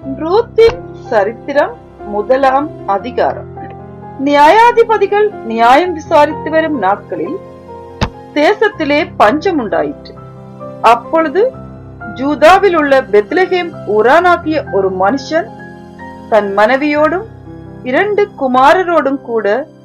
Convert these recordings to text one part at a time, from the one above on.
ரூத்தின் சரித்திரம் முதலாம் அதிகாரம் நியாயாதிபதிகள் நியாயம் விசாரித்து வரும் நாட்களில் தேசத்திலே பஞ்சம் உண்டாயிற்று அப்பொழுது ஜூதாவில் உள்ள பெத்லஹேம் ஊரானாகிய ஒரு மனுஷன் தன் மனைவியோடும் இரண்டு குமாரரோடும் கூட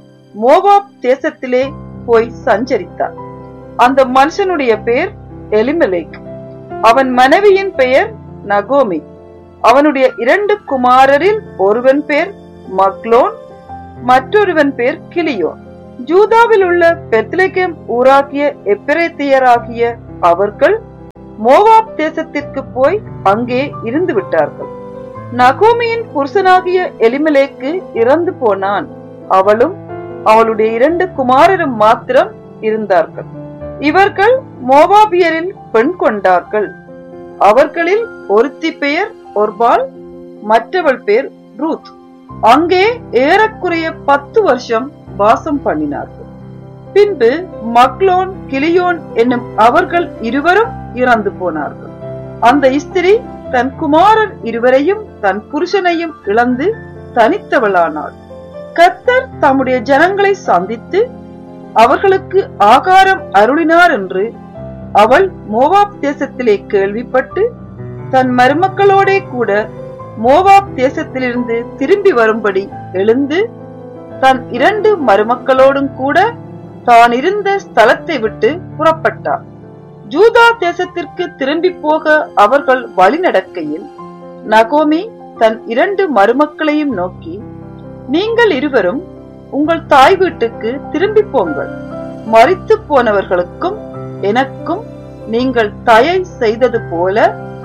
மோவாப் தேசத்திலே போய் சஞ்சரித்தார் அந்த மனுஷனுடைய பெயர் எலிமெலேக் அவன் மனைவியின் பெயர் நகோமி அவனுடைய இரண்டு குமாரரில் ஒருவன் பேர் மக்லோன் மற்றொருவன் பேர் கிளியோன் ஜூதாவில் உள்ள பெத்லகேம் ஊராகிய எப்பிரேத்தியராகிய அவர்கள் மோவாப் தேசத்திற்கு போய் அங்கே இருந்து விட்டார்கள் நகோமியின் புருஷனாகிய எலிமலேக்கு இறந்து போனான் அவளும் அவளுடைய இரண்டு குமாரரும் மாத்திரம் இருந்தார்கள் இவர்கள் மோவாபியரில் பெண் கொண்டார்கள் அவர்களில் ஒருத்தி பெயர் ஒர்பால் மற்றவள் பேர் ரூத் அங்கே ஏறக்குறைய பத்து வருஷம் வாசம் பண்ணினார்கள் பின்பு மக்லோன் கிளியோன் என்னும் அவர்கள் இருவரும் இறந்து போனார்கள் அந்த ஸ்திரீ தன் குமாரர் இருவரையும் தன் புருஷனையும் இழந்து தனித்தவளானாள் கர்த்தர் தம்முடைய ஜனங்களை சந்தித்து அவர்களுக்கு ஆகாரம் அருளினார் என்று அவள் மோவாப் தேசத்திலே கேள்விப்பட்டு தன் மருமக்களோடே கூட மோவாப் தேசத்திலிருந்து திரும்பி வரும்படி எழுந்து தன் இரண்டு மருமக்களோடும் கூட தான் இருந்த ஸ்தலத்தை விட்டு புறப்பட்டார் ஜூதா தேசத்திற்கு திரும்பி போக அவர்கள் வழி நடக்கையில் நகோமி தன் இரண்டு மருமக்களையும் நோக்கி நீங்கள் இருவரும் உங்கள் தாய் வீட்டுக்கு திரும்பி போங்கள் மறித்து போனவர்களுக்கும் எனக்கும் நீங்கள் தயை செய்தது போல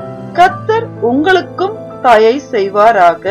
கத்தர் உங்களுக்கும் தயை செய்வாராக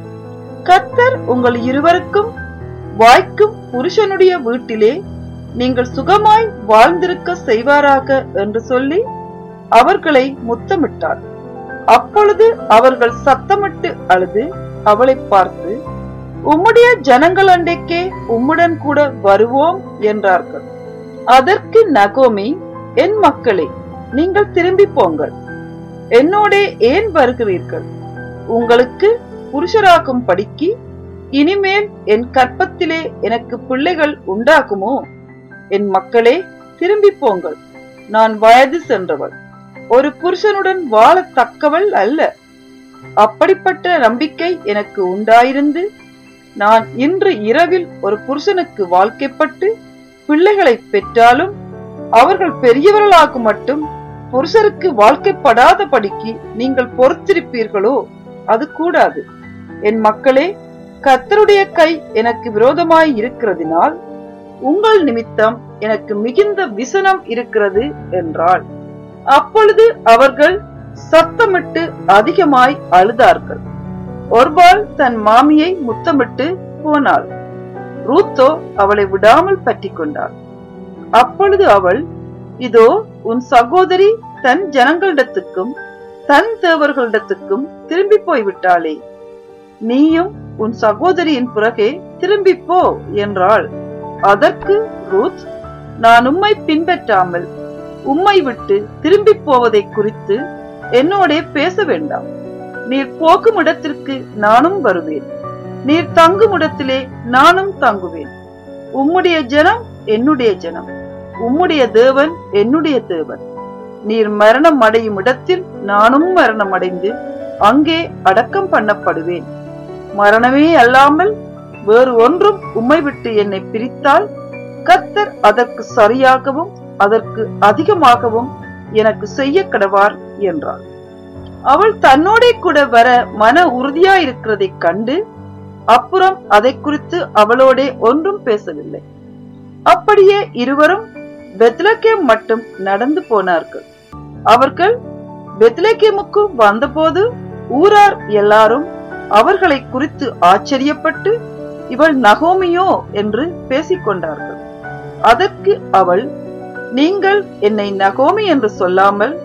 கத்தர் உங்கள் இருவருக்கும் வாய்க்கும் புருஷனுடைய வீட்டிலே நீங்கள் சுகமாய் வாழ்ந்திருக்க செய்வாராக என்று சொல்லி அவர்களை முத்தமிட்டார் அப்பொழுது அவர்கள் சத்தமிட்டு அழுது அவளை பார்த்து உம்முடைய ஜனங்கள் அண்டைக்கே உம்முடன் கூட வருவோம் என்றார்கள் அதற்கு நகோமி என் மக்களே நீங்கள் திரும்பி போங்கள் என்னோடே ஏன் வருகிறீர்கள் உங்களுக்கு புருஷராக்கும் படிக்கு இனிமேல் என் கற்பத்திலே எனக்கு பிள்ளைகள் உண்டாகுமோ என் மக்களே திரும்பி போங்கள் நான் வயது சென்றவள் ஒரு புருஷனுடன் வாழத்தக்கவள் அல்ல அப்படிப்பட்ட நம்பிக்கை எனக்கு உண்டாயிருந்து நான் இன்று இரவில் ஒரு புருஷனுக்கு வாழ்க்கைப்பட்டு பிள்ளைகளை பெற்றாலும் அவர்கள் பெரியவர்களாக மட்டும் புருஷருக்கு வாழ்க்கைப்படாத படிக்கு நீங்கள் பொறுத்திருப்பீர்களோ அது கூடாது என் மக்களே கத்தருடைய கை எனக்கு விரோதமாய் இருக்கிறதினால் உங்கள் நிமித்தம் எனக்கு மிகுந்த விசனம் இருக்கிறது என்றாள் அப்பொழுது அவர்கள் சத்தமிட்டு அதிகமாய் அழுதார்கள் ஒருபால் தன் மாமியை முத்தமிட்டு போனாள் ரூத்தோ அவளை விடாமல் பற்றி கொண்டாள் அப்பொழுது அவள் இதோ உன் சகோதரி தன் ஜனங்களிடத்துக்கும் தன் தேவர்களிடத்துக்கும் திரும்பி போய்விட்டாளே நீயும் உன் சகோதரியின் பிறகே திரும்பி போ என்றாள் அதற்கு ரூத் நான் உம்மை பின்பற்றாமல் உம்மை விட்டு திரும்பி போவதை குறித்து என்னோடே பேச வேண்டாம் நீர் போகும் இடத்திற்கு நானும் வருவேன் நீர் தங்கும் இடத்திலே நானும் தங்குவேன் உம்முடைய ஜனம் என்னுடைய ஜனம் உம்முடைய தேவன் என்னுடைய தேவன் நீர் மரணம் அடையும் இடத்தில் நானும் மரணம் அடைந்து அங்கே அடக்கம் பண்ணப்படுவேன் மரணமே அல்லாமல் வேறு ஒன்றும் உம்மை விட்டு என்னை பிரித்தால் கர்த்தர் அதற்கு சரியாகவும் அதற்கு அதிகமாகவும் எனக்கு செய்ய கடவார் என்றாள் அவள் தன்னோடே கூட வர மன உறுதியாயிருக்கிறதை கண்டு அப்புறம் அதை குறித்து அவளோடே ஒன்றும் பேசவில்லை அப்படியே இருவரும் பெத்லகேம் மட்டும் நடந்து போனார்கள் அவர்கள் பெத்லகேமுக்கு வந்தபோது ஊரார் எல்லாரும் அவர்களை குறித்து ஆச்சரியப்பட்டு இவள் நகோமியோ என்று பேசிக்கொண்டார்கள் அதற்கு அவள் நீங்கள் என்னை நகோமி என்று சொல்லாமல்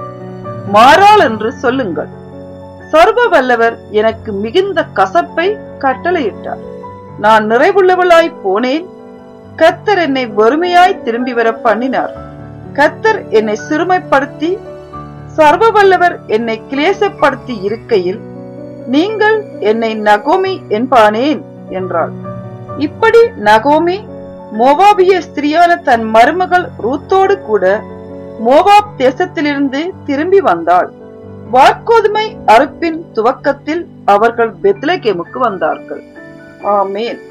மாறாள் என்று சொல்லுங்கள் சர்வ வல்லவர் எனக்கு மிகுந்த கசப்பை கட்டளையிட்டார் நான் நிறைவுள்ளவளாய் போனேன் கத்தர் என்னை வறுமையாய் திரும்பி வர பண்ணினார் கத்தர் என்னை சிறுமைப்படுத்தி சர்வ வல்லவர் என்னை கிளேசப்படுத்தி இருக்கையில் நீங்கள் என்னை நகோமி என்பானேன் என்றாள் இப்படி நகோமி மோவாபிய ஸ்திரியான தன் மருமகள் ரூத்தோடு கூட மோவாப் தேசத்திலிருந்து திரும்பி வந்தாள் வார்கோதுமை அறுப்பின் துவக்கத்தில் அவர்கள் பெத்லகேமுக்கு வந்தார்கள் ஆமேன்